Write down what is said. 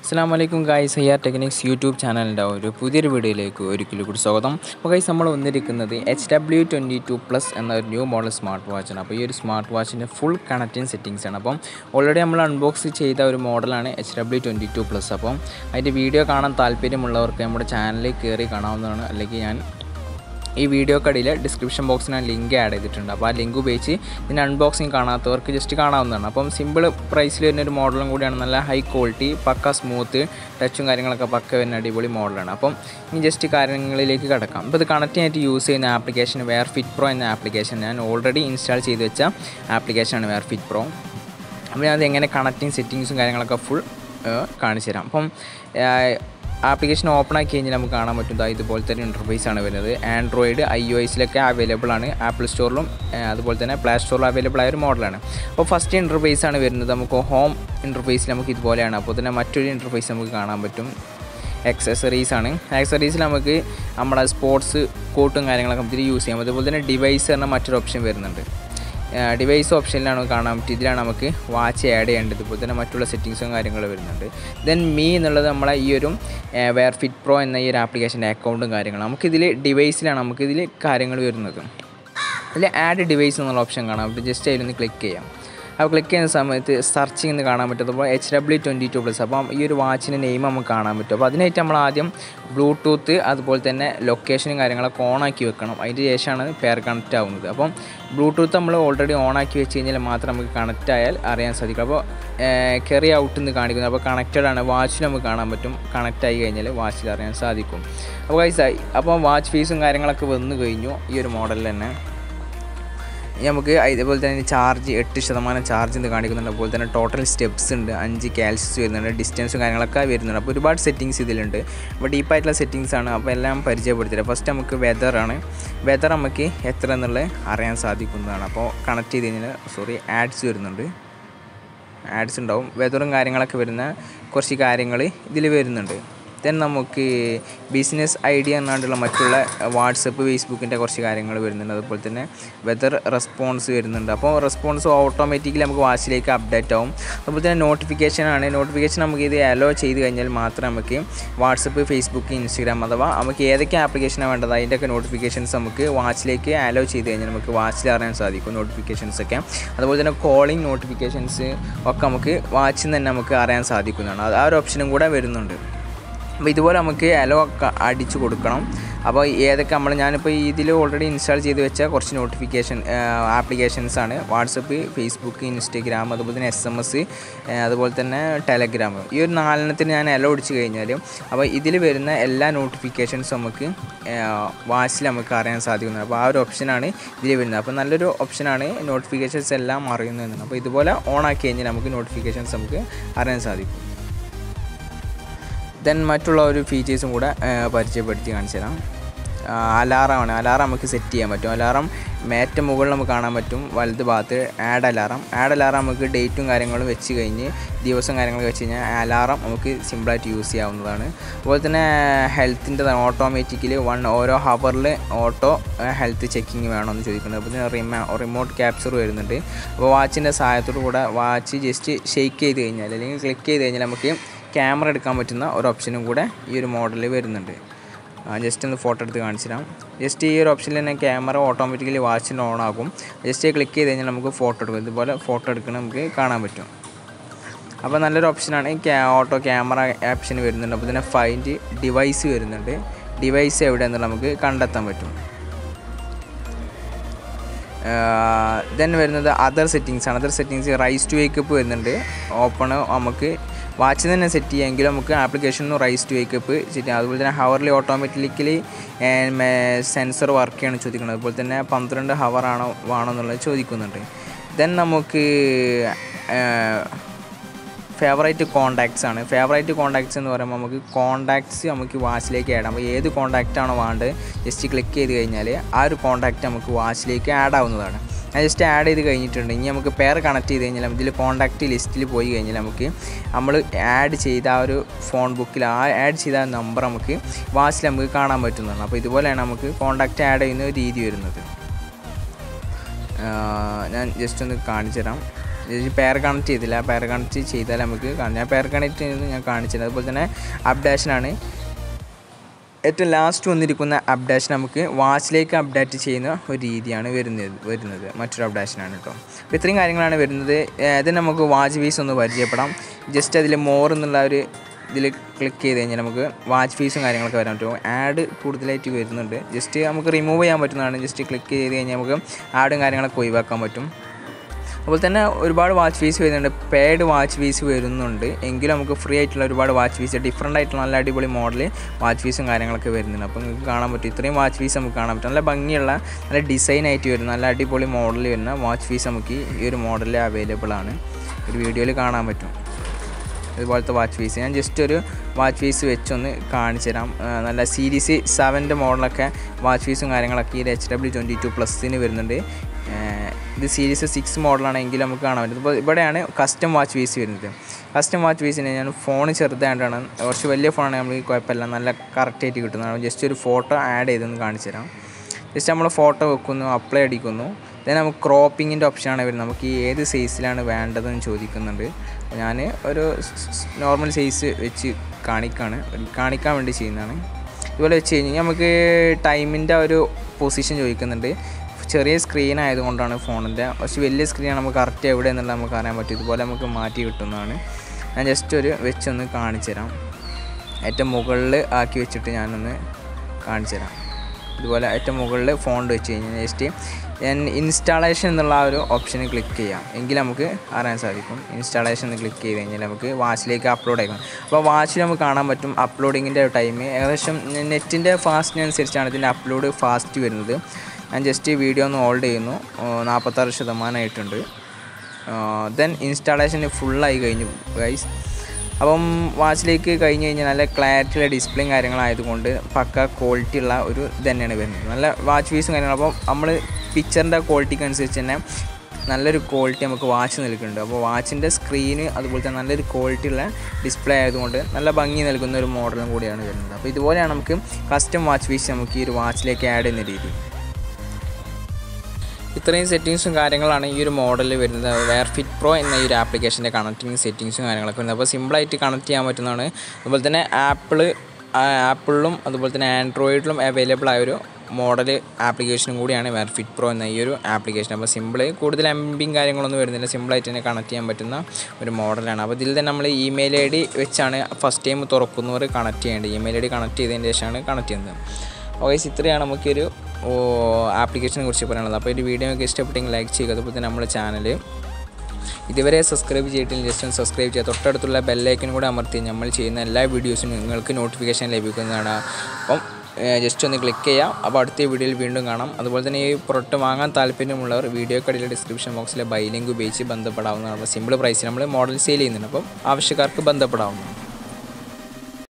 അസ്സാം വലൈക്കും guys ഹയ്യാർ techniques YouTube ചാനലിൻ്റെ ഒരു പുതിയൊരു വീഡിയോയിലേക്ക് ഒരിക്കലും കൂടി സ്വാഗതം അപ്പോൾ ഗൈസ് നമ്മൾ വന്നിരിക്കുന്നത് H W twenty two plus എന്ന ഒരു ന്യൂ മോഡൽ സ്മാർട്ട് വാച്ചാണ് അപ്പോൾ ഈ ഒരു സ്മാർട്ട് വാച്ചിൻ്റെ ഫുൾ കണക്റ്റിംഗ് സെറ്റിങ്സ് ആണ് അപ്പം ഓൾറെഡി നമ്മൾ അൺബോക്സ് ചെയ്ത ഒരു മോഡലാണ് H W twenty two plus അപ്പം അതിൻ്റെ വീഡിയോ കാണാൻ താല്പര്യമുള്ളവർക്ക് നമ്മുടെ ചാനലിൽ കയറി കാണാവുന്നതാണ് അല്ലെങ്കിൽ ഞാൻ ഈ വീഡിയോക്കടിയിൽ ഡിസ്ക്രിപ്ഷൻ ബോക്സിൽ ഞാൻ ലിങ്ക് ആഡ് ചെയ്തിട്ടുണ്ട് അപ്പോൾ ആ ലിങ്ക് ഉപയോഗിച്ച് ഇതിൻ്റെ അൺബോക്സിങ് കാണാത്തവർക്ക് ജസ്റ്റ് കാണാവുന്നതാണ് അപ്പം സിമ്പിൾ പ്രൈസിൽ വരുന്ന ഒരു മോഡലും കൂടിയാണ് നല്ല ഹൈ ക്വാളിറ്റി പക്ക സ്മൂത്ത് ടച്ചും കാര്യങ്ങളൊക്കെ പക്ക വരുന്ന അടിപൊളി മോഡലാണ് അപ്പം ഇനി ജസ്റ്റ് കാര്യങ്ങളിലേക്ക് കിടക്കാം ഇപ്പോൾ ഇത് കണക്ട് ചെയ്യാനായിട്ട് യൂസ് ചെയ്യുന്ന ആപ്ലിക്കേഷൻ വെയർ ഫിറ്റ് പ്രോ എന്ന ആപ്ലിക്കേഷൻ ഞാൻ ഓൾറെഡി ഇൻസ്റ്റാൾ ചെയ്ത് വെച്ച ആപ്ലിക്കേഷനാണ് വെയർ ഫിറ്റ് പ്രോ അപ്പോൾ ഞാൻ അത് എങ്ങനെ കണക്റ്റിംഗ് സെറ്റിങ്സും കാര്യങ്ങളൊക്കെ ഫുൾ കാണിച്ചു തരാം അപ്പം ആപ്ലിക്കേഷൻ ഓപ്പൺ ആക്കി കഴിഞ്ഞാൽ നമുക്ക് കാണാൻ പറ്റും ദാ ഇതുപോലത്തെ ഒരു ഇൻ്റർഫേസ് ആണ് വരുന്നത് ആൻഡ്രോയിഡ് ഐ ഒ എസിലൊക്കെ അവൈലബിൾ ആണ് ആപ്പിൾ സ്റ്റോറിലും അതുപോലെ തന്നെ പ്ലേ സ്റ്റോറിലും അവൈലബിൾ ആയ ഒരു മോഡലാണ് അപ്പോൾ ഫസ്റ്റ് ഇൻ്റർഫേസ് ആണ് വരുന്നത് നമുക്ക് ഹോം ഇൻ്റർഫേസിൽ നമുക്ക് ഇതുപോലെയാണ് അപ്പോൾ തന്നെ മറ്റൊരു ഇൻ്റർഫേസ് നമുക്ക് കാണാൻ പറ്റും എക്സസറീസ് ആണ് ആക്സസറീസിൽ നമുക്ക് നമ്മുടെ സ്പോർട്സ് കോട്ടും കാര്യങ്ങളൊക്കെ ഇതിൽ യൂസ് ചെയ്യാം അതുപോലെ തന്നെ ഡിവൈസ് എന്ന മറ്റൊരു ഓപ്ഷൻ വരുന്നുണ്ട് ഡിവൈസ് ഓപ്ഷനിലാണ് കാണാൻ പറ്റും ഇതിലാണ് നമുക്ക് വാച്ച് ആഡ് ചെയ്യേണ്ടത് ഇപ്പോൾ തന്നെ മറ്റുള്ള സെറ്റിങ്സും കാര്യങ്ങളും വരുന്നുണ്ട് ദെൻ മീ എന്നുള്ളത് നമ്മളെ ഈ ഒരു വെയർ ഫിറ്റ് പ്രോ എന്ന ഈ ഒരു ആപ്ലിക്കേഷൻ്റെ അക്കൗണ്ടും കാര്യങ്ങളും നമുക്കിതിൽ ഡിവൈസിലാണ് നമുക്കിതിൽ കാര്യങ്ങൾ വരുന്നത് അതിൽ ആഡ് ഡിവൈസ് എന്നുള്ള ഓപ്ഷൻ കാണാം അപ്പോൾ ജസ്റ്റ് അതിലൊന്ന് ക്ലിക്ക് ചെയ്യാം അപ്പോൾ ക്ലിക്ക് ചെയ്യുന്ന സമയത്ത് സെർച്ചിങ് എന്ന് കാണാൻ പറ്റും അപ്പോൾ H W twenty two plus അപ്പം ഈ ഒരു വാച്ചിൻ്റെ നെയിം നമുക്ക് കാണാൻ പറ്റും അപ്പോൾ അതിനായിട്ട് നമ്മൾ ആദ്യം ബ്ലൂടൂത്ത് അതുപോലെ തന്നെ ലൊക്കേഷനും കാര്യങ്ങളൊക്കെ ഓണാക്കി വെക്കണം അതിന് ശേഷമാണ് പെയർ കണക്റ്റ് ആവുന്നത് അപ്പം ബ്ലൂടൂത്ത് നമ്മൾ ഓൾറെഡി ഓണാക്കി വെച്ച് കഴിഞ്ഞാൽ മാത്രം നമുക്ക് കണക്റ്റ് ആയാൽ അറിയാൻ സാധിക്കും അപ്പോൾ കെറി ഔട്ട് എന്ന് കാണിക്കുന്നത് അപ്പോൾ കണക്റ്റഡ് ആണ് വാച്ചിൽ നമുക്ക് കാണാൻ പറ്റും കണക്റ്റ് ആയി കഴിഞ്ഞാൽ വാച്ചിൽ അറിയാൻ സാധിക്കും അപ്പോൾ ഗൈസായി അപ്പോൾ വാച്ച് ഫീസും കാര്യങ്ങളൊക്കെ വന്നു കഴിഞ്ഞു ഈ ഒരു മോഡലിൽ തന്നെ നമുക്ക് ഇതേപോലെ തന്നെ ചാർജ് എട്ട് ശതമാനം ചാർജ് എന്ന് കാണിക്കുന്നുണ്ട് അതുപോലെ തന്നെ ടോട്ടൽ സ്റ്റെപ്സ് ഉണ്ട് അഞ്ച് കാൽസ്യസ് വരുന്നുണ്ട് ഡിസ്റ്റൻസും കാര്യങ്ങളൊക്കെ വരുന്നുണ്ട് അപ്പോൾ ഒരുപാട് സെറ്റിങ്സ് ഇതിലുണ്ട് അപ്പോൾ ഡീപ്പായിട്ടുള്ള സെറ്റിങ്സ് ആണ് അപ്പോൾ എല്ലാം പരിചയപ്പെടുത്തില്ല ഫസ്റ്റ് നമുക്ക് വെതറാണ് വെതർ നമുക്ക് എത്ര എന്നുള്ളത് അറിയാൻ സാധിക്കുന്നതാണ് അപ്പോൾ കണക്ട് ചെയ്ത് കഴിഞ്ഞാൽ സോറി ആഡ്സ് വരുന്നുണ്ട് ആഡ്സ് ഉണ്ടാവും വെതറും കാര്യങ്ങളൊക്കെ വരുന്ന കുറച്ച് കാര്യങ്ങൾ ഇതിൽ വരുന്നുണ്ട് ദെൻ നമുക്ക് ബിസിനസ് ഐഡിയ എന്നാണ്ടുള്ള മറ്റുള്ള വാട്സപ്പ് ഫേസ്ബുക്കിൻ്റെ കുറച്ച് കാര്യങ്ങൾ വരുന്നുണ്ട് അതുപോലെ തന്നെ വെതർ റെസ്പോൺസ് വരുന്നുണ്ട് അപ്പോൾ റെസ്പോൺസ് ഓട്ടോമാറ്റിക്കലി നമുക്ക് വാച്ചിലേക്ക് അപ്ഡേറ്റ് ആവും അതുപോലെ തന്നെ നോട്ടിഫിക്കേഷൻ ആണ് നോട്ടിഫിക്കേഷൻ നമുക്ക് ഇത് അലോ ചെയ്ത് കഴിഞ്ഞാൽ മാത്രമേ നമുക്ക് വാട്സപ്പ് ഫേസ്ബുക്ക് ഇൻസ്റ്റാഗ്രാം അഥവാ നമുക്ക് ഏതൊക്കെ ആപ്ലിക്കേഷനാണ് വേണ്ടത് അതിൻ്റെയൊക്കെ നോട്ടിഫിക്കേഷൻസ് നമുക്ക് വാച്ചിലേക്ക് അലോ ചെയ്ത് കഴിഞ്ഞാൽ നമുക്ക് വാച്ചിൽ അറിയാൻ സാധിക്കും നോട്ടിഫിക്കേഷൻസ് ഒക്കെ അതുപോലെ തന്നെ കോളിംഗ് നോട്ടിഫിക്കേഷൻസ് ഒക്കെ നമുക്ക് വാച്ചിൽ നിന്ന് തന്നെ നമുക്ക് അറിയാൻ സാധിക്കുന്നതാണ് അത് ആ ഒരു ഓപ്ഷനും കൂടെ വരുന്നുണ്ട് അപ്പോൾ ഇതുപോലെ നമുക്ക് അലോ അടിച്ചു കൊടുക്കണം അപ്പോൾ ഏതൊക്കെ നമ്മൾ ഞാനിപ്പോൾ ഇതിൽ ഓൾറെഡി ഇൻസ്റ്റാൾ ചെയ്ത് വെച്ച കുറച്ച് നോട്ടിഫിക്കേഷൻ ആപ്ലിക്കേഷൻസ് ആണ് വാട്സപ്പ് ഫേസ്ബുക്ക് ഇൻസ്റ്റഗ്രാം അതുപോലെ തന്നെ എസ് എം എസ് അതുപോലെ തന്നെ ടെലഗ്രാം ഈ ഒരു നാലെണ്ണത്തിന് ഞാൻ അലോ അടിച്ചു കഴിഞ്ഞാൽ അപ്പോൾ ഇതിൽ വരുന്ന എല്ലാ നോട്ടിഫിക്കേഷൻസും നമുക്ക് വാച്ചിൽ നമുക്ക് അറിയാൻ സാധിക്കുന്നത് അപ്പോൾ ആ ഒരു ഓപ്ഷനാണ് ഇതിൽ വരുന്നത് അപ്പോൾ നല്ലൊരു ഓപ്ഷനാണ് നോട്ടിഫിക്കേഷൻസ് എല്ലാം അറിയുന്നതെന്നാണ് അപ്പോൾ ഇതുപോലെ ഓൺ ആക്കി കഴിഞ്ഞാൽ നമുക്ക് നോട്ടിഫിക്കേഷൻസ് നമുക്ക് അറിയാൻ സാധിക്കും ദെൻ മറ്റുള്ള ഒരു ഫീച്ചേഴ്സും കൂടെ പരിചയപ്പെടുത്തി കാണിച്ചു തരാം അലാറമാണ് അലാറം നമുക്ക് സെറ്റ് ചെയ്യാൻ പറ്റും അലാറം ഏറ്റവും മുകളിൽ നമുക്ക് കാണാൻ പറ്റും വലത് ഭാഗത്ത് ആഡ് അലാറം ആഡ് അലാറം നമുക്ക് ഡേറ്റും കാര്യങ്ങളും വെച്ച് കഴിഞ്ഞ് ദിവസം കാര്യങ്ങൾ വെച്ച് കഴിഞ്ഞാൽ അലാറം നമുക്ക് സിമ്പിളായിട്ട് യൂസ് ചെയ്യാവുന്നതാണ് അതുപോലെ തന്നെ ഹെൽത്തിൻ്റെ ഓട്ടോമാറ്റിക്കലി വൺ ഓരോ ഹവറിൽ ഓട്ടോ ഹെൽത്ത് ചെക്കിങ് വേണമെന്ന് ചോദിക്കുന്നുണ്ട് അപ്പോൾ തന്നെ റിമ റിമോട്ട് ക്യാപ്ചർ വരുന്നുണ്ട് അപ്പോൾ വാച്ചിൻ്റെ സഹായത്തോടു കൂടെ വാച്ച് ജസ്റ്റ് ഷെയ്ക്ക് ചെയ്ത് കഴിഞ്ഞാൽ അല്ലെങ്കിൽ ക്ലിക്ക് ചെയ്ത് കഴിഞ്ഞാൽ നമുക്ക് ക്യാമറ എടുക്കാൻ പറ്റുന്ന ഒരു ഓപ്ഷനും കൂടെ ഈ ഒരു മോഡലിൽ വരുന്നുണ്ട് ജസ്റ്റ് ഒന്ന് ഫോട്ടോ എടുത്ത് കാണിച്ചു തരാം ജസ്റ്റ് ഈ ഒരു ഓപ്ഷനിൽ തന്നെ ക്യാമറ ഓട്ടോമാറ്റിക്കലി വാച്ചിന് ഓൺ ആകും ജസ്റ്റ് ക്ലിക്ക് ചെയ്ത് കഴിഞ്ഞാൽ നമുക്ക് ഫോട്ടോ എടുക്കും ഇതുപോലെ ഫോട്ടോ എടുക്കണം നമുക്ക് കാണാൻ പറ്റും അപ്പോൾ നല്ലൊരു ഓപ്ഷനാണ് ഓട്ടോ ക്യാമറ ഓപ്ഷൻ വരുന്നുണ്ട് അപ്പോൾ തന്നെ ഫൈൻഡ് ഡിവൈസ് വരുന്നുണ്ട് ഡിവൈസ് എവിടെയെന്നുള്ള നമുക്ക് കണ്ടെത്താൻ പറ്റും ദെൻ വരുന്നത് അതർ സെറ്റിങ്സ് ആണ് other settings rise to wake up വരുന്നുണ്ട് ഓപ്പൺ നമുക്ക് വാച്ച് തന്നെ സെറ്റ് ചെയ്യാമെങ്കിൽ നമുക്ക് ആപ്ലിക്കേഷനിൽ റൈസ് ടു വേക്കപ്പ് സെറ്റ് ചെയ്യാം അതുപോലെ തന്നെ ഹവറിൽ ഓട്ടോമാറ്റിക്കലി സെൻസർ വർക്ക് ചെയ്യണം ചോദിക്കുന്നത് അതുപോലെ തന്നെ പന്ത്രണ്ട് ഹവർ ആണോ വേണോ എന്നുള്ളത് ചോദിക്കുന്നുണ്ട് ദെൻ നമുക്ക് ഫേവറേറ്റ് കോണ്ടാക്ട്സ് ആണ് ഫേവറേറ്റ് കോണ്ടാക്ട്സ് എന്ന് പറയുമ്പോൾ നമുക്ക് കോണ്ടാക്ട്സ് നമുക്ക് വാച്ചിലേക്ക് ആഡ് അപ്പോൾ ഏത് കോണ്ടാക്റ്റ് ആണോ വേണ്ടത് ജസ്റ്റ് ക്ലിക്ക് ചെയ്ത് കഴിഞ്ഞാൽ ആ ഒരു കോണ്ടാക്റ്റ് നമുക്ക് വാച്ചിലേക്ക് ആഡ് ആവുന്നതാണ് ഞാൻ ജസ്റ്റ് ആഡ് ചെയ്ത് കഴിഞ്ഞിട്ടുണ്ട് ഇനി നമുക്ക് പെയർ കണക്ട് ചെയ്ത് കഴിഞ്ഞാൽ ഇതിൽ കോൺടാക്റ്റ് ലിസ്റ്റിൽ പോയി കഴിഞ്ഞാൽ നമുക്ക് നമ്മൾ ആഡ് ചെയ്ത ആ ഒരു ഫോൺ ബുക്കിൽ ആ ആഡ് ചെയ്ത നമ്പർ നമുക്ക് വാച്ചിൽ നമുക്ക് കാണാൻ പറ്റുന്നതാണ് അപ്പോൾ ഇതുപോലെയാണ് നമുക്ക് കോൺടാക്റ്റ് ആഡ് ചെയ്യുന്ന ഒരു രീതി വരുന്നത് ഞാൻ ജസ്റ്റ് ഒന്ന് കാണിച്ചു തരാം പെയർ കണക്ട് ചെയ്തില്ല പെയർ കണക്ട് ചെയ്താൽ നമുക്ക് കാണാം ഞാൻ പെയർ കണക്ട് ചെയ്യുന്നത് ഞാൻ കാണിച്ചില്ല അതുപോലെ തന്നെ അപ്ഡേഷനാണ് ഏറ്റവും ലാസ്റ്റ് വന്നിരിക്കുന്ന അപ്ഡേഷൻ നമുക്ക് വാച്ചിലേക്ക് അപ്ഡേറ്റ് ചെയ്യുന്ന ഒരു രീതിയാണ് വരുന്നത് വരുന്നത് മറ്റൊരു അപ്ഡേഷനാണ് കേട്ടോ അപ്പോൾ ഇത്രയും കാര്യങ്ങളാണ് വരുന്നത് ഏഹ് ഇത് നമുക്ക് വാച്ച് ഫീസ് ഒന്ന് പരിചയപ്പെടാം ജസ്റ്റ് അതിൽ മോർ എന്നുള്ള ഒരു ഇതിൽ ക്ലിക്ക് ചെയ്ത് കഴിഞ്ഞാൽ നമുക്ക് വാച്ച് ഫീസും കാര്യങ്ങളൊക്കെ വരാൻ പറ്റും ആഡ് കൂടുതലായിട്ട് വരുന്നുണ്ട് ജസ്റ്റ് നമുക്ക് റിമൂവ് ചെയ്യാൻ പറ്റുന്നതാണ് ജസ്റ്റ് ക്ലിക്ക് ചെയ്ത് കഴിഞ്ഞാൽ നമുക്ക് ആഡും കാര്യങ്ങളൊക്കെ ഒഴിവാക്കാൻ പറ്റും അതുപോലെ തന്നെ ഒരുപാട് വാച്ച് ഫീസ് വരുന്നുണ്ട് പെയ്ഡ് വാച്ച് ഫീസ് വരുന്നുണ്ട് എങ്കിലും നമുക്ക് ഫ്രീ ആയിട്ടുള്ള ഒരുപാട് വാച്ച് ഫീസ് ഡിഫറെൻ്റ് ആയിട്ടുള്ള നല്ല അടിപൊളി മോഡൽ വാച്ച് ഫീസും കാര്യങ്ങളൊക്കെ വരുന്നുണ്ട് അപ്പോൾ നിങ്ങൾക്ക് കാണാൻ പറ്റും ഇത്രയും വാച്ച് ഫീസ് നമുക്ക് കാണാൻ പറ്റും നല്ല ഭംഗിയുള്ള നല്ല ഡിസൈൻ ആയിട്ട് വരുന്ന നല്ല അടിപൊളി മോഡൽ വരുന്ന വാച്ച് ഫീസ് നമുക്ക് ഈ ഒരു മോഡലിൽ അവൈലബിൾ ആണ് ഒരു വീഡിയോയിൽ കാണാൻ പറ്റും ഇതുപോലത്തെ വാച്ച് ഫീസ് ഞാൻ ജസ്റ്റ് ഒരു വാച്ച് ഫീസ് വെച്ചൊന്ന് കാണിച്ചു തരാം ആ, നല്ല സീരീസ് സെവൻ്റെ മോഡലൊക്കെ വാച്ച് ഫീസും കാര്യങ്ങളൊക്കെ ഈ എച്ച് ഡബ്ല്യു ട്വൻറ്റി ടു പ്ലസ്സിന് വരുന്നുണ്ട് ആ, ഇത് സീരീസ് സിക്സ് മോഡലാണെങ്കിൽ നമുക്ക് കാണാൻ പറ്റും ഇപ്പോൾ ഇവിടെയാണ് കസ്റ്റം വാച്ച് ഫീസ് വരുന്നത് കസ്റ്റം വാച്ച് ഫീസിന് ഞാൻ ഫോൺ ചെറുതായിട്ടാണ് കുറച്ച് വലിയ ഫോണാണ് നമുക്ക് കുഴപ്പമില്ല നല്ല കറക്റ്റായിട്ട് കിട്ടുന്നതാണ് ജസ്റ്റ് ഒരു ഫോട്ടോ ആഡ് ചെയ്തൊന്ന് കാണിച്ചു തരാം ജസ്റ്റ് നമ്മൾ ഫോട്ടോ വെക്കുന്നു അപ്ലൈ അടിക്കുന്നു ദെൻ നമുക്ക് ക്രോപ്പിങ്ങിൻ്റെ ഓപ്ഷനാണ് വരുന്നത് നമുക്ക് ഈ ഏത് സൈസിലാണ് വേണ്ടതെന്ന് ചോദിക്കുന്നുണ്ട് ഞാൻ ഒരു നോർമൽ സൈസ് വെച്ച് കാണിക്കാണ് കാണിക്കാൻ വേണ്ടി ചെയ്യുന്നതാണ് ഇതുപോലെ വെച്ച് കഴിഞ്ഞാൽ നമുക്ക് ടൈമിൻ്റെ ഒരു പൊസിഷൻ ചോദിക്കുന്നുണ്ട് ചെറിയ സ്ക്രീൻ ആയതുകൊണ്ടാണ് ഫോണിൻ്റെ കുറച്ച് വലിയ സ്ക്രീനാണ് നമുക്ക് കറക്റ്റ് എവിടെ എന്നുള്ളത് നമുക്ക് അറിയാൻ പറ്റും ഇതുപോലെ നമുക്ക് മാറ്റി കിട്ടുന്നതാണ് ഞാൻ ജസ്റ്റ് ഒരു വെച്ചൊന്ന് കാണിച്ചു തരാം ഏറ്റവും മുകളിൽ ആക്കി വെച്ചിട്ട് ഞാനൊന്ന് കാണിച്ചു തരാം ഇതുപോലെ ഏറ്റവും മുകളിൽ ഫോൺ വെച്ച് കഴിഞ്ഞാൽ ജസ്റ്റ് ഞാൻ ഇൻസ്റ്റാളേഷൻ എന്നുള്ള ആ ഒരു ഓപ്ഷന് ക്ലിക്ക് ചെയ്യാം എങ്കിൽ നമുക്ക് അറിയാൻ സാധിക്കും ഇൻസ്റ്റാളേഷൻ എന്ന് ക്ലിക്ക് ചെയ്ത് കഴിഞ്ഞാൽ നമുക്ക് വാച്ചിലേക്ക് അപ്ലോഡ് ആയിരിക്കും അപ്പോൾ വാച്ചിൽ നമുക്ക് കാണാൻ പറ്റും അപ്ലോഡിങ്ങിൻ്റെ ടൈം ഏകദേശം നെറ്റിൻ്റെ ഫാസ്റ്റിനനുസരിച്ചാണ് ഇതിൻ്റെ അപ്ലോഡ് ഫാസ്റ്റ് വരുന്നത് ഞാൻ ജസ്റ്റ് വീഡിയോ ഒന്ന് ഹോൾഡ് ചെയ്യുന്നു നാൽപ്പത്താറ് ശതമാനമായിട്ടുണ്ട് ദെൻ ഇൻസ്റ്റാളേഷൻ ഫുള്ളായി കഴിഞ്ഞു ഗൈസ് അപ്പം വാച്ചിലേക്ക് കഴിഞ്ഞ് കഴിഞ്ഞാൽ നല്ല ക്ലാരിറ്റിയുള്ള ഡിസ്പ്ലേയും കാര്യങ്ങളായതുകൊണ്ട് പക്ക ക്വാളിറ്റി ഉള്ള ഒരു ഇത് തന്നെയാണ് വരുന്നത് നല്ല വാച്ച് ഫീസും കാര്യങ്ങളും അപ്പം നമ്മൾ പിക്ചറിൻ്റെ ക്വാളിറ്റിക്ക് അനുസരിച്ച് തന്നെ നല്ലൊരു ക്വാളിറ്റി നമുക്ക് വാച്ച് നൽകുന്നുണ്ട് അപ്പോൾ വാച്ചിൻ്റെ സ്ക്രീന് അതുപോലെ തന്നെ നല്ലൊരു ക്വാളിറ്റി ഉള്ള ഡിസ്പ്ലേ ആയതുകൊണ്ട് നല്ല ഭംഗി നൽകുന്ന ഒരു മോഡലും കൂടിയാണ് വരുന്നത് അപ്പോൾ ഇതുപോലെയാണ് നമുക്ക് കസ്റ്റം വാച്ച് ഫീസ് നമുക്ക് ഈ ഒരു വാച്ചിലേക്ക് ആഡ് ചെയ്യുന്ന രീതി ഇത്രയും സെറ്റിങ്സും കാര്യങ്ങളാണ് ഈ ഒരു മോഡലിൽ വരുന്നത് വെയർ ഫിറ്റ് പ്രോ എന്ന ഈ ഒരു ആപ്ലിക്കേഷൻ്റെ കണക്റ്റിംഗ് സെറ്റിങ്സും കാര്യങ്ങളൊക്കെ വരുന്നത് അപ്പോൾ സിമ്പിളായിട്ട് കണക്ട് ചെയ്യാൻ പറ്റുന്നതാണ് അതുപോലെ തന്നെ ആപ്പിള് ആപ്പിളിലും അതുപോലെ തന്നെ ആൻഡ്രോയിഡിലും അവൈലബിൾ ആയ ഒരു മോഡൽ ആപ്ലിക്കേഷനും കൂടിയാണ് വെയർ ഫിറ്റ് പ്രോ എന്ന ഈ ഒരു ആപ്ലിക്കേഷൻ അപ്പോൾ സിമ്പിൾ കൂടുതൽ എം ബിയും കാര്യങ്ങളൊന്നും വരുന്നില്ല സിമ്പിളായിട്ട് തന്നെ കണക്ട് ചെയ്യാൻ പറ്റുന്ന ഒരു മോഡലാണ് അപ്പോൾ ഇതിൽ തന്നെ നമ്മൾ ഇമെയിൽ ഐ ഡി വെച്ചാണ് ഫസ്റ്റ് ടൈം തുറക്കുന്നവർ കണക്ട് ചെയ്യേണ്ടത് ഇമെയിൽ ഐ ഡി കണക്ട് ചെയ്തതിന് ശേഷമാണ് കണക്ട് ചെയ്യുന്നത് ഓക്കെ ഇത്രയാണ് നമുക്കൊരു ആപ്ലിക്കേഷനെ കുറിച്ച് പറയാനുള്ളത് അപ്പോൾ ഈ വീഡിയോ ഒക്കെ ഇഷ്ടപ്പെട്ടെങ്കിൽ ലൈക്ക് ചെയ്യുക അതുപോലെ തന്നെ നമ്മുടെ ചാനൽ ഇതുവരെ സബ്സ്ക്രൈബ് ചെയ്തിട്ടില്ല ജസ്റ്റ് ഒന്ന് സബ്സ്ക്രൈബ് ചെയ്യുക തൊട്ടടുത്തുള്ള ബെല്ലൈക്കനും കൂടെ അമർത്തി നമ്മൾ ചെയ്യുന്ന എല്ലാ വീഡിയോസും നിങ്ങൾക്ക് നോട്ടിഫിക്കേഷൻ ലഭിക്കുന്നതാണ് അപ്പം ജസ്റ്റ് ഒന്ന് ക്ലിക്ക് ചെയ്യാം അപ്പോൾ അടുത്ത വീഡിയോയിൽ വീണ്ടും കാണാം അതുപോലെ തന്നെ ഈ പ്രൊഡക്റ്റ് വാങ്ങാൻ താല്പര്യമുള്ളവർ വീഡിയോക്കടിയിലെ ഡിസ്ക്രിപ്ഷൻ ബോക്സിലെ ബൈ ലിങ്ക് ഉപയോഗിച്ച് ബന്ധപ്പെടാവുന്നതാണ് അപ്പോൾ സിമ്പിൾ പ്രൈസ് നമ്മൾ മോഡൽ സെയിൽ ചെയ്യുന്നുണ്ട് അപ്പം ആവശ്യക്കാർക്ക് ബന്ധപ്പെടാവുന്നതാണ്